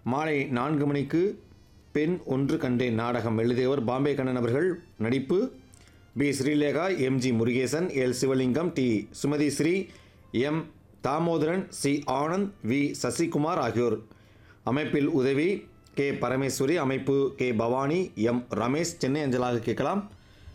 மாலை நான்கு மணிக்கு பெண் ஒன்று கண்டேன் நாடகம் எழுதியவர் பாம்பே கண்ணன் அவர்கள் நடிப்பு P Srilekha M G Murugesan L Sivalingam T Sumathi Sri M Damodaran C Anand V Sasikumar ஆகியோர் அமைப்பில் உதவி கே பரமேஸ்வரி அமைப்பு கே பவானி எம் ரமேஷ் சென்னை அஞ்சலாக கேட்கலாம்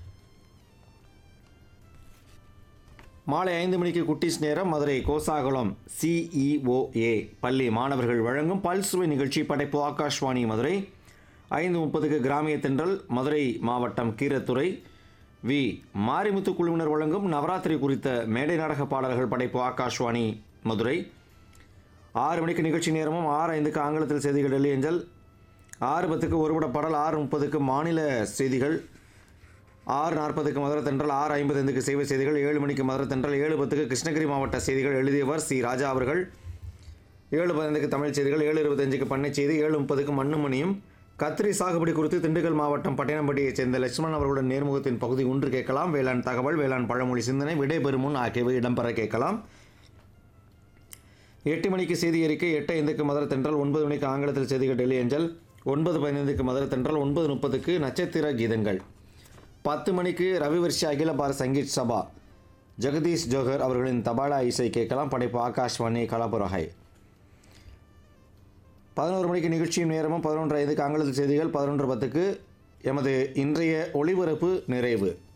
மாலை ஐந்து மணிக்கு குட்டீஸ் நேரம் மதுரை கோசாகுளம் சிஇஓஏ பள்ளி மாணவர்கள் வழங்கும் பல்சுவை நிகழ்ச்சி படைப்பு ஆகாஷ்வாணி மதுரை ஐந்து முப்பதுக்கு கிராமிய தென்றல் மதுரை மாவட்டம் கீரத்துறை வி மாரிமுத்து குழுவினர் வழங்கும் நவராத்திரி குறித்த மேடை நாடக பாடல்கள் படைப்பு ஆகாஷ்வாணி மதுரை ஆறு மணிக்கு நிகழ்ச்சி நேரமும் ஆறு ஐந்துக்கு ஆங்கிலத்தில் செய்திகள் டெல்லி ஏஞ்சல் ஆறு பத்துக்கு ஒருபட பாடல் ஆறு முப்பதுக்கு மாநில செய்திகள் ஆறு நாற்பதுக்கு மதுரை தென்றல் ஆறு ஐம்பத்தைந்துக்கு சேவை செய்திகள் ஏழு மணிக்கு மதுரை தென்றல் ஏழு பத்துக்கு கிருஷ்ணகிரி மாவட்ட செய்திகள் எழுதியவர் சி ராஜா அவர்கள் ஏழு பதினைந்துக்கு தமிழ் செய்திகள் ஏழு இருபத்தஞ்சுக்கு பண்ணை செய்தி ஏழு முப்பதுக்கு மண்ணுமணியும் கத்திரி சாகுபடி குறித்து திண்டுக்கல் மாவட்டம் பட்டினம்பட்டியைச் சேர்ந்த லட்சுமணன் அவர்களுடன் நேர்முகத்தின் பகுதி ஒன்று கேட்கலாம் வேளாண் தகவல் வேளாண் பழமொழி சிந்தனை விடைபெறும் முன் ஆகியவை இடம்பெற கேட்கலாம் எட்டு மணிக்கு செய்தி அறிக்கை எட்டு ஐந்துக்கு மதுரை தென்றல் ஒன்பது மணிக்கு ஆங்கிலத்தில் செய்திகள் டெல்லி ஏஞ்சல் ஒன்பது பதினைந்துக்கு மதுரை தென்றல் ஒன்பது முப்பதுக்கு நட்சத்திர கீதங்கள் பத்து மணிக்கு ரவிவர்ஷ அகில பாரத் சங்கீத் சபா ஜெகதீஷ் ஜோகர் அவர்களின் தபாலா இசை கேட்கலாம் படைப்பு ஆகாஷ்வாணி கலாபுரஹை பதினோரு மணிக்கு நிகழ்ச்சியும் நேரமும் பதினொன்று ஐந்துக்கு ஆங்கிலத்தில் செய்திகள் பதினொன்று பத்துக்கு எமது இன்றைய ஒளிபரப்பு நிறைவு